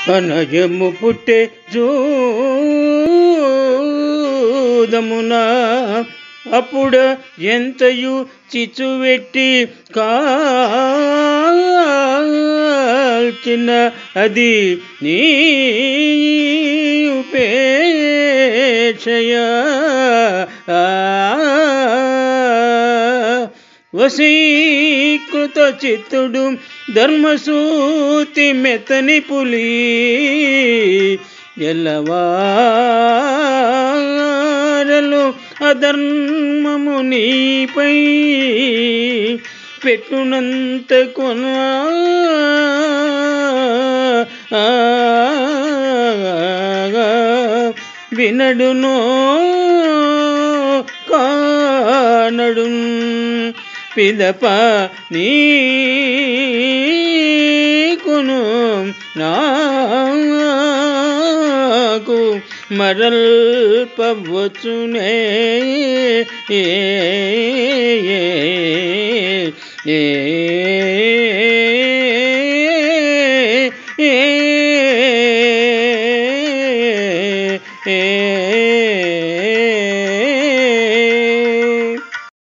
అనయము పుట్టే జూదమున అప్పుడ ఎంతయు చిచ్చువెట్టి కాల్చిన అది నీ ఉపేక్షయ వశీకృత చిత్తుడు ధర్మసూతి మెత్తని పులి ఎల్లవారలు అధర్మము నీపై పెట్టునంత కొన వినడునో కానడు పిదప నీకును నాకు మరల్పవచ్చునే ఏ ఏ ఏ